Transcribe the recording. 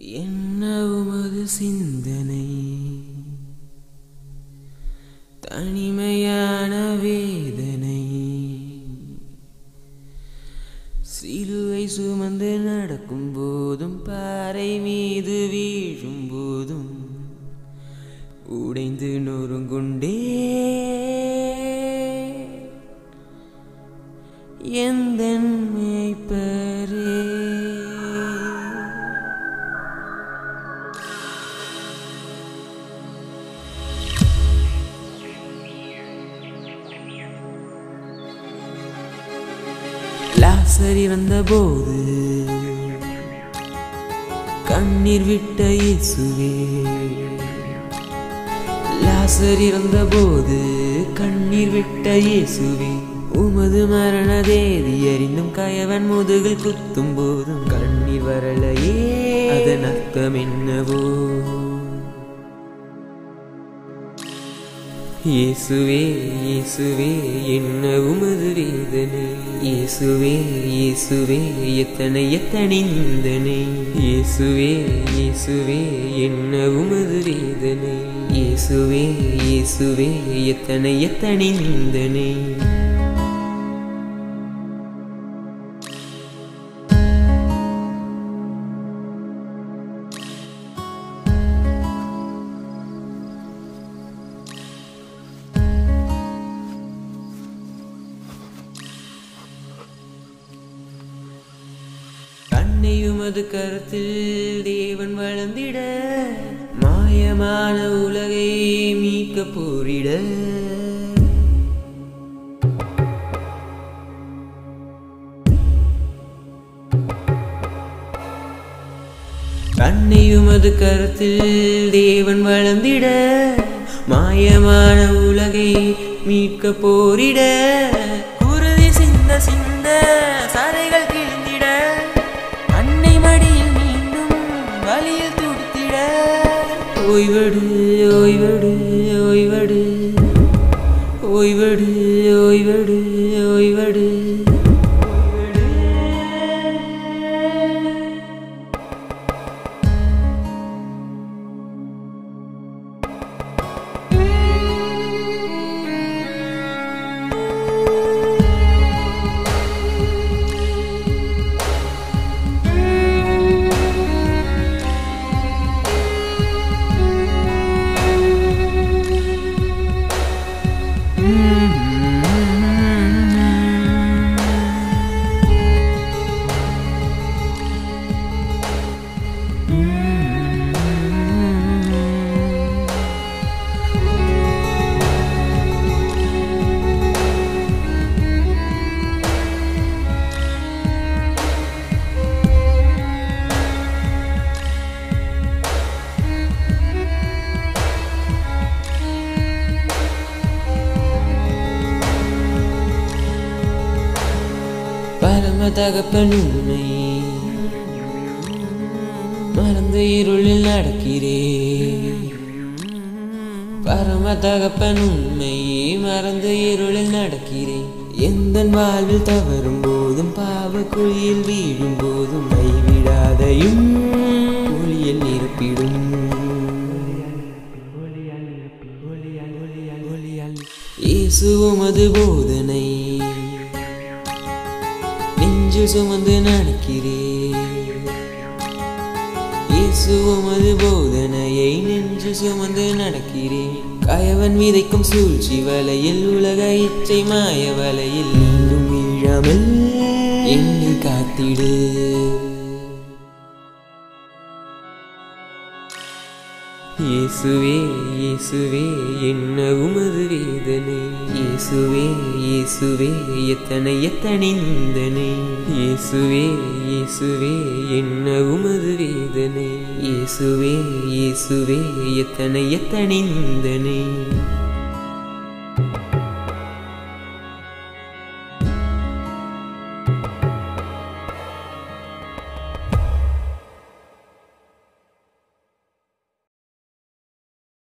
என்ன உமது சிந்தனை தனிமையான வேதனை சிலுவை சுமந்து நடக்கும் போதும் பாறை மீது வீழும் போதும் உடைந்து நொறுங்குண்டே எந்த மேய்ப்பரே லாசர் இறந்தபோது கண்ணீர் விட்ட இயேசுவே லாசர் இறந்தபோது கண்ணீர் விட்ட இயேசுவே உமது மரண தேதி அறிந்தும் கயவன் முதுகில் குத்தும் போதும் கண்ணீர் வரலையே அதன் அர்த்தம் என்னவோ இயேசுவே இயேசுவே என்ன உமது வேதனை இயேசுவே இயேசுவே எத்தனை எத்தனை நிந்தனை இயேசுவே இயேசுவே என்ன உமது வேதனை இயேசுவே இயேசுவே எத்தனை எத்தனை நிந்தனை கண்ணை உமது கருத்தில் தேவன் வளர்ந்திட மாயமான உலகை மீட்க போரிட கண்ணை உமது கருத்தில் தேவன் வளர்ந்திட மாயமான உலகை மீட்க போரிட குருதி சிந்த சிந்த சரைகள் கிழிந்திட அன்னை மடியில் மீண்டும் வலியில் துடித்திட ஓய்வடு ஓய்வடு ஓய்வடு ஓய்வடு ஓய்வடு ஓய்வடு பரம தகப்பன் உண்மை மறந்து இருளில் நடக்கிறேன் பரம தகப்பன் உண்மை மறந்து இருளில் நடக்கிறேன் எந்த வாழ்வில் தவறும் போதும் பாவ குழியில் வீழும் போதும் கைவிடாதையும் ஒளியில் இருப்பிடும் இயேசு உமது போதனை நெஞ்சு சுமந்து நடக்கிறேன் இயேசு உமது போதனையை நெஞ்சு சுமந்து நடக்கிறேன் கயவன் விதைக்கும் சூழ்ச்சி வலையில் உலக இச்சை மாய வலையில் மீண்டும் வீழாமல் என்னை காத்திடு இயேசுவே இயேசுவே என்ன உமது வேதனை இயேசுவே இயேசுவே எத்தனை எத்தனை நிந்தனை இயேசுவே இயேசுவே என்ன உமது வேதனை இயேசுவே இயேசுவே எத்தனை எத்தனை நிந்தனை